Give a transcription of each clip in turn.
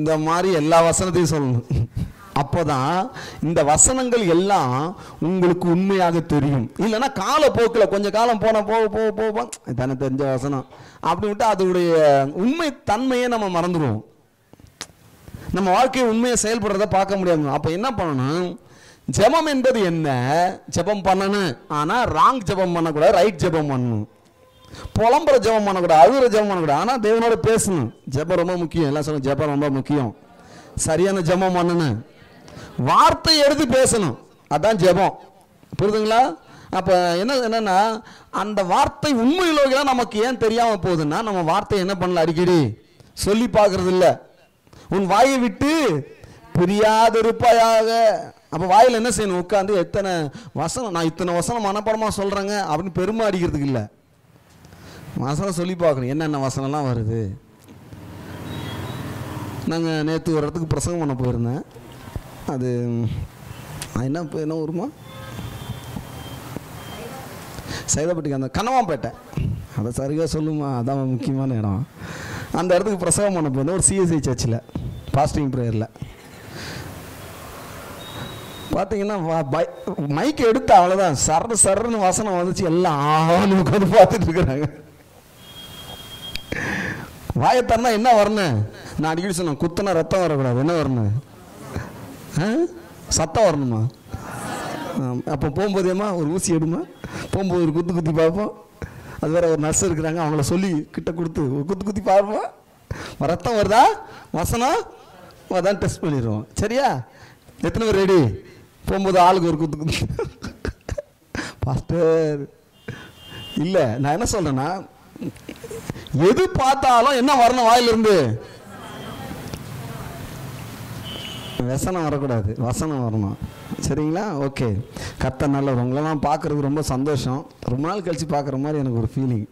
இந்த மாதிரி எல்லா வசனத்தையும் சொல்லணும் அப்போதான் இந்த வசனங்கள் எல்லாம் உங்களுக்கு உண்மையாக தெரியும் இல்லைன்னா காலப்போக்கில் கொஞ்சம் காலம் போன போக போக போக தானே தெரிஞ்ச வசனம் அப்படி விட்டு அதோடைய உண்மை தன்மையை நம்ம மறந்துடுவோம் நம்ம வாழ்க்கையை உண்மையை செயல்படுறத பார்க்க முடியாது அப்போ என்ன பண்ணணும் ஜெபம் என்பது என்ன ஜெபம் பண்ணணும் ஆனால் ராங் ஜெபம் பண்ணக்கூடாது ரைட் ஜெபம் பண்ணணும் புலம்புற ஜெபம் பண்ணக்கூடாது அழுகிற ஜெபம் பண்ணக்கூடாது ஆனால் தேவனோட பேசணும் ஜெபம் ரொம்ப முக்கியம் எல்லாம் சொல்லுங்க ஜெபம் ரொம்ப முக்கியம் சரியான ஜெபம் பண்ணணும் வார்த்தை எடுத்து பேசணும் அதான் ஜெபம் புரியுதுங்களா அப்போ என்ன என்னன்னா அந்த வார்த்தை உண்மையிலோகலாம் நமக்கு ஏன் தெரியாமல் போகுதுன்னா நம்ம வார்த்தை என்ன பண்ணல அடிக்கடி சொல்லி பார்க்கறது இல்ல உன் வாயை விட்டு பிரியாதிருப்பாயாக அப்போ வாயில் என்ன செய்யணும் உட்காந்து எத்தனை வசனம் நான் இத்தனை வசனம் மனப்பாடமாக சொல்கிறேங்க அப்படின்னு பெருமை அடிக்கிறதுக்கு இல்லை வசனம் சொல்லி பார்க்கணும் என்னென்ன வசனம்லாம் வருது நாங்கள் நேற்று ஒரு இடத்துக்கு பிரசங்கம் பண்ண போயிருந்தேன் அது அது என்ன இப்போ என்ன ஊருமா சைதாப்பட்டிக்கு அந்த கண்ணவாம்பேட்டை அதை சரியாக சொல்லுமா அதான் முக்கியமான இடம் அந்த இடத்துக்கு பிரசவம் பண்ண போயிருந்தேன் ஒரு சிஎஸ்ஐ சர்ச்சில் பாஸ்டிங் ப்ரேயரில் பார்த்தீங்கன்னா மைக் எடுத்து அவ்வளோதான் சர சரன்னு வசனம் வந்துச்சு எல்லாம் ஆன்னு உட்காந்து பார்த்துட்டு இருக்கிறாங்க வாயை திறந்தா என்ன வரணும் நான் அடிக்கடி சொன்னேன் குத்துனா ரத்தம் வரக்கூடாது என்ன வரணும் ஆ? சத்தம் வரணுமா ஆம், அப்போ போகும்போது ஏம்மா ஒரு ஊசி எடுமா போகும்போது ஒரு குத்து குத்தி பார்ப்போம் அது வேற ஒரு நர்ஸ் இருக்கிறாங்க அவங்கள சொல்லி கிட்ட கொடுத்து ஒரு குத்து குத்தி பார்ப்போம் ரத்தம் வருதா வசனம் அதான் டெஸ்ட் பண்ணிடுவோம் சரியா எத்தனை பேர் ரெடி போகும்போது ஆளுக்கு ஒரு குத்து குத்து பாஸ்டர் இல்லை நான் என்ன சொல்றேன்னா எது பார்த்தாலும் என்ன வரணும் வாயிலிருந்து வசனம் வரக்கூடாது வசனம் வரணும் சரிங்களா ஓகே கத்த நல்ல உங்களெல்லாம் பார்க்கறது ரொம்ப சந்தோஷம் ரொம்ப நாள் கழிச்சு பார்க்குற மாதிரி எனக்கு ஒரு ஃபீலிங்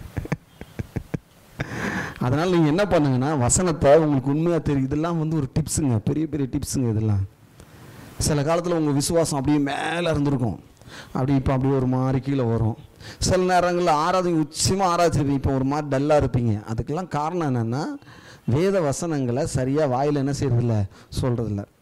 அதனால் நீங்கள் என்ன பண்ணுங்கன்னா வசனத்தை உங்களுக்கு உண்மையாக தெரியும் இதெல்லாம் வந்து ஒரு டிப்ஸுங்க பெரிய பெரிய டிப்ஸுங்க இதெல்லாம் சில காலத்தில் உங்கள் விசுவாசம் அப்படியே மேலே இருந்திருக்கும் அப்படி இப்போ அப்படியே ஒரு மாதிரி கீழே வரும் சில நேரங்களில் ஆராதனை உச்சமாக ஆராய்ச்சிருப்பீங்க இப்போ ஒரு மாதிரி டல்லாக இருப்பீங்க அதுக்கெல்லாம் காரணம் என்னென்னா வேத வசனங்களை சரியாக வாயில் என்ன செய்யறதில்ல சொல்கிறதில்ல